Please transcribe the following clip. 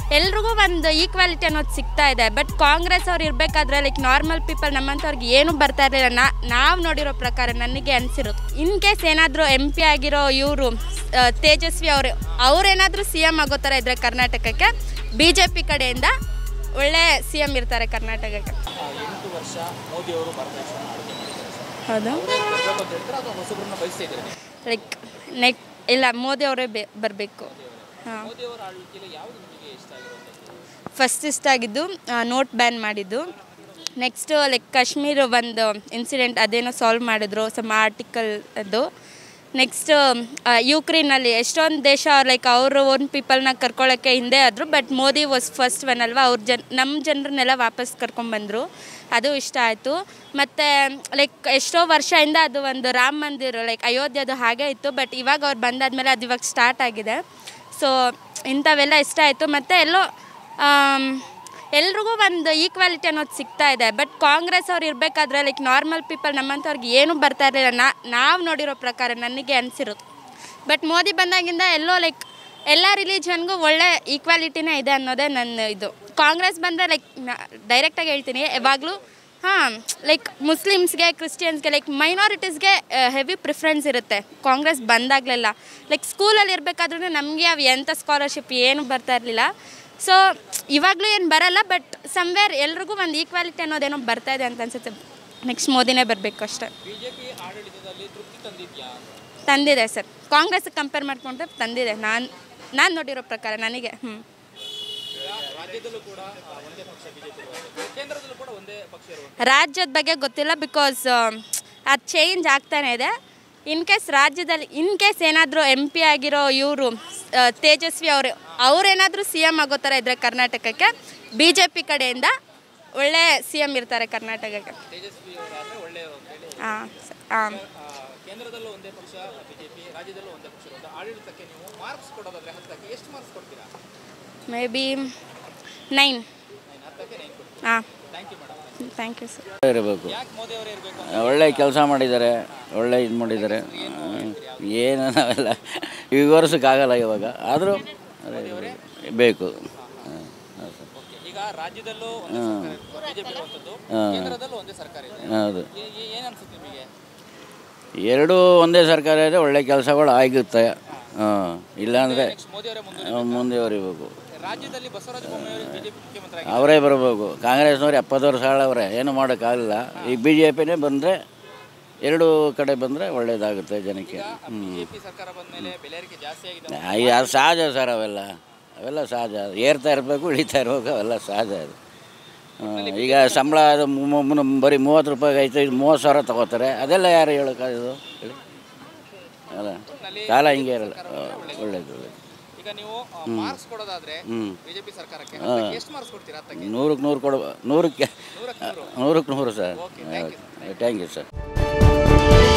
ಎಲ್ರಿಗೂ ಒಂದು ಈಕ್ವಾಲಿಟಿ ಅನ್ನೋದು ಸಿಗ್ತಾ ಇದೆ ಬಟ್ ಕಾಂಗ್ರೆಸ್ ಅವ್ರು ಇರಬೇಕಾದ್ರೆ ಲೈಕ್ ನಾರ್ಮಲ್ ಪೀಪಲ್ ನಮ್ಮಂಥವ್ರಿಗೆ ಏನೂ ಬರ್ತಾ ಇರಲಿಲ್ಲ ನಾ ನಾವು ನೋಡಿರೋ ಪ್ರಕಾರ ನನಗೆ ಅನಿಸಿರೋದು ಇನ್ ಕೇಸ್ ಏನಾದರೂ ಎಂ ಪಿ ಆಗಿರೋ ಇವರು ತೇಜಸ್ವಿ ಅವರು ಅವ್ರೇನಾದರೂ ಸಿ ಎಮ್ ಆಗೋ ಥರ ಇದ್ದರೆ ಕರ್ನಾಟಕಕ್ಕೆ ಬಿ ಜೆ ಪಿ ಕಡೆಯಿಂದ ಒಳ್ಳೆ ಸಿ ಎಮ್ ಇರ್ತಾರೆ ಕರ್ನಾಟಕಕ್ಕೆ ಎಂಟು ವರ್ಷ ಮೋದಿ ಅವರು ಭಾರತ ದೇಶವನ್ನು ಆಳ್ವಿಕೆ ಮಾಡಿದ್ದಾರೆ ಸರ್ ಹೌದು ಅವರೇ ಬರ್ಬೇಕು ಅಂತ ಹೇಳ್ತಾರೆ ಅಥವಾ ಹೊಸಬ್ರನ್ನ ಬಯಸ್ತಾ ಇದ್ದಾರೆ ನೀವು? ಲೈಕ್ ನೆಕ್ ಇಲ್ಲ ಮೋದಿ ಅವರೇ ಬೇ ಬರಬೇಕು ಹಾಂ ಮೋದಿ ಅವರ ಆಳ್ವಿಕೆಯಲ್ಲಿ ಯಾವುದು ನಿಮಗೆ ಇಷ್ಟ ಆಗಿರುವಂಥದ್ದು ಫಸ್ಟ್ ಇಷ್ಟ ಆಗಿದ್ದು ನೋಟ್ ಬ್ಯಾನ್ ಮಾಡಿದ್ದು ನೆಕ್ಸ್ಟ್ ಲೈಕ್ ಕಾಶ್ಮೀರ್ ಒಂದು ಇನ್ಸಿಡೆಂಟ್ ಅದೇನೋ ಸಾಲ್ವ್ ಮಾಡಿದ್ರು ಸಮ್ ಆರ್ಟಿಕಲ್ ಅದು ನೆಕ್ಸ್ಟ್ ಯುಕ್ರೇನಲ್ಲಿ ಎಷ್ಟೊಂದು ದೇಶ ಲೈಕ್ ಅವರು ಓನ್ ಪೀಪಲ್ನ ಕರ್ಕೊಳ್ಳೋಕ್ಕೆ ಹಿಂದೆ ಆದರು but Modi was first one ಅಲ್ವಾ ಅವ್ರ ಜನ್ ನಮ್ಮ ಜನರನ್ನೆಲ್ಲ ವಾಪಸ್ ಕರ್ಕೊಂಡ್ಬಂದರು ಅದು ಇಷ್ಟ ಆಯಿತು ಮತ್ತು ಲೈಕ್ ಎಷ್ಟೋ ವರ್ಷದಿಂದ ಅದು ಒಂದು ರಾಮ ಮಂದಿರ ಲೈಕ್ ಅಯೋಧ್ಯೆದು ಹಾಗೆ ಇತ್ತು ಬಟ್ ಇವಾಗ ಅವ್ರು ಬಂದಾದ್ಮೇಲೆ ಅದು ಇವಾಗ ಸ್ಟಾರ್ಟ್ ಆಗಿದೆ ಸೊ ಇಂಥವೆಲ್ಲ ಇಷ್ಟ ಆಯಿತು ಮತ್ತು ಎಲ್ಲೋ ಆಮ್, ಎಲ್ರಿಗೂ ಒಂದು ಈಕ್ವಾಲಿಟಿ ಅನ್ನೋದು ಸಿಗ್ತಾ ಇದೆ ಬಟ್ ಕಾಂಗ್ರೆಸ್ ಅವ್ರು ಇರಬೇಕಾದ್ರೆ ಲೈಕ್ ನಾರ್ಮಲ್ ಪೀಪಲ್ ನಮ್ಮಂಥವ್ರಿಗೆ ಏನೂ ಬರ್ತಾ ಇರಲಿಲ್ಲ ನಾ ನಾವು ನೋಡಿರೋ ಪ್ರಕಾರ ನನಗೆ ಅನಿಸಿರೋದು ಬಟ್ ಮೋದಿ ಬಂದಾಗಿಂದ ಎಲ್ಲೋ ಲೈಕ್ ಎಲ್ಲ ರಿಲಿಜನ್ಗೂ ಒಳ್ಳೆ ಈಕ್ವಾಲಿಟಿನೇ ಇದೆ ಅನ್ನೋದೇ ನನ್ನ ಇದು ಕಾಂಗ್ರೆಸ್ ಬಂದರೆ ಲೈಕ್ ಡೈರೆಕ್ಟಾಗಿ ಹೇಳ್ತೀನಿ ಯಾವಾಗಲೂ ಹಾಂ ಲೈಕ್ ಮುಸ್ಲಿಮ್ಸ್ಗೆ ಕ್ರಿಶ್ಚಿಯನ್ಸ್ಗೆ ಲೈಕ್ ಮೈನಾರಿಟೀಸ್ಗೆ ಹೆವಿ ಪ್ರಿಫರೆನ್ಸ್ ಇರುತ್ತೆ ಕಾಂಗ್ರೆಸ್ ಬಂದಾಗಲೆಲ್ಲ ಲೈಕ್ ಸ್ಕೂಲಲ್ಲಿ ಇರಬೇಕಾದ್ರೂ ನಮಗೆ ಅವು ಎಂಥ ಸ್ಕಾಲರ್ಶಿಪ್ ಏನು ಬರ್ತಾ ಇರಲಿಲ್ಲ ಸೊ ಇವಾಗಲೂ ಏನು ಬರಲ್ಲ ಬಟ್ ಸಮ್ವೇರ್ ಎಲ್ರಿಗೂ ಒಂದು ಈಕ್ವಾಲಿಟಿ ಅನ್ನೋದೇನೋ ಬರ್ತಾ ಇದೆ ಅಂತ ಅನ್ಸುತ್ತೆ ನೆಕ್ಸ್ಟ್ ಮೋದಿನೇ ಬರಬೇಕು ಅಷ್ಟೇ ಬಿಜೆಪಿ ಆಡಳಿತದಲ್ಲಿ ತೃಪ್ತಿ ತಂದಿದ್ಯಾ ತಂದಿದೆ ಸರ್ ಕಾಂಗ್ರೆಸ್ಗೆ ಕಂಪೇರ್ ಮಾಡ್ಕೊಂಡ್ರೆ ತಂದಿದೆ ನಾನು ನಾನು ನೋಡಿರೋ ಪ್ರಕಾರ ನನಗೆ ಹ್ಞೂ ಈಗ ರಾಜ್ಯದಲ್ಲೂ ಕೂಡ ಆ, ಒಂದೇ ಪಕ್ಷ ಬಿಜೆಪಿ ಕೇಂದ್ರದಲ್ಲೂ ಕೂಡ ಒಂದೇ ಪಕ್ಷ ಇರುವಂಥದ್ದು ರಾಜ್ಯದ ಬಗ್ಗೆ ಗೊತ್ತಿಲ್ಲ ಬಿಕಾಸ್ ಅದು ಚೇಂಜ್ ಆಗ್ತಾನೆ ಇದೆ ಇನ್ ಕೇಸ್ ರಾಜ್ಯದಲ್ಲಿ ಇನ್ ಕೇಸ್ ಏನಾದರೂ ಎಂ ಪಿ ಆಗಿರೋ ಇವರು ತೇಜಸ್ವಿ ಅವರು ಅವ್ರೇನಾದರೂ ಸಿ ಎಮ್ ಆಗೋ ಥರ ಇದ್ದರೆ ಕರ್ನಾಟಕಕ್ಕೆ ಬಿ ಜೆ ಪಿ ಕಡೆಯಿಂದ ಒಳ್ಳೆ ಸಿ ಎಮ್ ಇರ್ತಾರೆ ಕರ್ನಾಟಕಕ್ಕೆ ತೇಜಸ್ವಿ ಅವರಾದರೆ ಒಳ್ಳೆಯವರು ಅಂತ ಹೇಳಿ ಹಾಂ ಹಾಂ ಆ, ಕೇಂದ್ರದಲ್ಲೂ ಒಂದೇ ಪಕ್ಷ ಬಿಜೆಪಿ ರಾಜ್ಯದಲ್ಲೂ ಒಂದೇ ಪಕ್ಷ ಇರುವಂಥ ಆಡಳಿತಕ್ಕೆ ನೀವು ಮಾರ್ಕ್ಸ್ ಕೊಡೋದಾದ್ರೆ ಹತ್ತಕ್ಕೆ ಎಷ್ಟು ಮಾರ್ಕ್ಸ್ ಕೊಡ್ತೀರಾ ಮೇ ಬಿ ನೈನ್ ನೈನ್ ಹತ್ತಕ್ಕೆ ನೈನ್ ಕೊಡ್ತೀರಾ ಹಾಂ thank you madam thank you sir ಇರಬೇಕು ಯಾಕೆ ಮೋದಿ ಅವರೇ ಇರಬೇಕು ಒಳ್ಳೆ ಕೆಲಸ ಮಾಡಿದ್ದಾರೆ ಒಳ್ಳೆ ಇದು ಮಾಡಿದ್ದಾರೆ ಏನು ನಾವೆಲ್ಲ ವಿವರಿಸೋಕ್ಕಾಗಲ್ಲ ಇವಾಗ ಆದರೂ ಬೇಕು ಹಾಂ, ಹಾಂ ಸರ್. ಈಗ ರಾಜ್ಯದಲ್ಲೂ ಒಂದೇ ಸರ್ಕಾರ ಬಿಜೆಪಿ ಇರುವಂಥದ್ದು ಕೇಂದ್ರದಲ್ಲೂ ಒಂದೇ ಸರ್ಕಾರ ಇದೆ ಹೌದು ಏ- ಏ- ಏನ್ ಅನ್ಸುತ್ತೆ ನಿಮಗೆ ಎರಡೂ ಒಂದೇ ಸರ್ಕಾರ ಇದೆ ಒಳ್ಳೆ ಕೆಲಸಗಳು ಆಗುತ್ತೆ ಹಾಂ ಇಲ್ಲಾಂದರೆ ನೆಕ್ಸ್ಟ್ ಮೋದಿ ಅವರೇ ಮುಂದೆ ಮುಂದುವರಿಬೇಕು ರಾಜ್ಯದಲ್ಲಿ ಬಸವರಾಜ ಬೊಮ್ಮಾಯಿ ಬಿಜೆಪಿ ಮುಖ್ಯಮಂತ್ರಿ ಆಗಿ ಅವರೇ ಬರಬೇಕು ಕಾಂಗ್ರೆಸ್ನವ್ರು ಎಪ್ಪತ್ತು ವರ್ಷ ಆಳವ್ರೆ ಏನು ಮಾಡೋಕ್ಕಾಗಲಿಲ್ಲ ಈಗ ಬಿ ಜೆ ಪಿನೇ ಬಂದರೆ ಎರಡೂ ಕಡೆ ಬಂದರೆ ಒಳ್ಳೇದಾಗುತ್ತೆ ಜನಕ್ಕೆ ಹ್ಞೂ ಬಿಜೆಪಿ ಸರ್ಕಾರ ಬಂದ ಮೇಲೆ ಬೆಲೆ ಏರಿಕೆ ಜಾಸ್ತಿ ಆಗಿದೆ ಅಯ್ಯ, ಅದು ಸಹಜ ಸರ್ ಅವೆಲ್ಲ ಅವೆಲ್ಲ ಸಹಜ ಏರ್ತಾ ಇರಬೇಕು ಇಳಿತಾ ಇರಬೇಕು ಅವೆಲ್ಲ ಸಹಜ ಅದು ಹ್ಮ್, ಈಗ ಸಂಬಳ ಅದು ಮು- ಮು- ಮು- ಬರೀ ಮೂವತ್ತು ರೂಪಾಯಿ ಐತೆ ಇದು ಮೂವತ್ತು ಸಾವಿರ ತಗೋತಾರೆ ಅದೆಲ್ಲ ಯಾರು ಹೇಳೋಕ್ಕಾಗೋದು ಹೇಳಿ ಅಲ್ಲ ಕಾಲ ಹಿಂಗೆ ಇರಲ್ಲ ಒಳ್ಳೇದು ಒಳ್ಳೇದು ಈಗ ನೀವು ಮಾರ್ಕ್ಸ್ ಕೊಡೋದಾದ್ರೆ ಹ್ಞೂ ಬಿಜೆಪಿ ಸರ್ಕಾರಕ್ಕೆ ಹತ್ತಕ್ಕೆ ಎಷ್ಟು ಮಾರ್ಕ್ಸ್ ಕೊಡ್ತೀರಾ ಹತ್ತಕ್ಕೆ ನೂರಕ್ಕೆ ನೂರು ಕೊಡುವ ನೂರಕ್ಕೆ ನೂರಕ್ಕೆ ನೂರು ನೂರಕ್ಕೆ ನೂರು sir Okay, thank you. Thank you sir